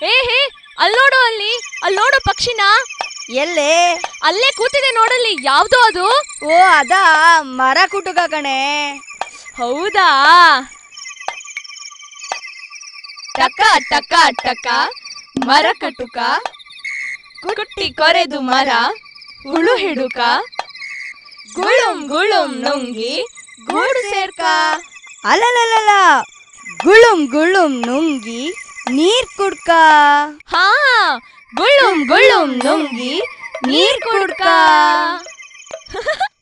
ಏ ಹೇ ಅಲ್ಲಿ ನೋಡು ಅಲ್ಲಿ ಅಲ್ಲಿ ನೋಡು ಪಕ್ಷಿನ ಎಲ್ಲೇ ಅಲ್ಲೇ ಕೂತಿದೆ ನೋಡಲ್ಲಿ ಯಾವ್ದು ಅದು ಓ ಅದಾ ಮರ ಕುಟುಕ ಕಣೆ ಹೌದಾ ಟಕ ಟಕ ಟಕ ಮರ ಕಟುಕ ಕುಟ್ಟಿ ಕೊರೆದು ಮರ ಹುಳು ಹಿಡುಕ ಗುಳುಂ ಗುಳುಂ ನುಂಗಿ ಗೂಡು ಸೇರ್ಕ ಅಲಲಲಲ ಗುಳುಂ ಗುಳುಂ ನುಂಗಿ ನೀರ್ ಕುಡ್ಕ ಹಾ ಗುಳುಂ ಗುಳುಂ ನುಂಗಿ ನೀರ್ ಕುಡ್ಕ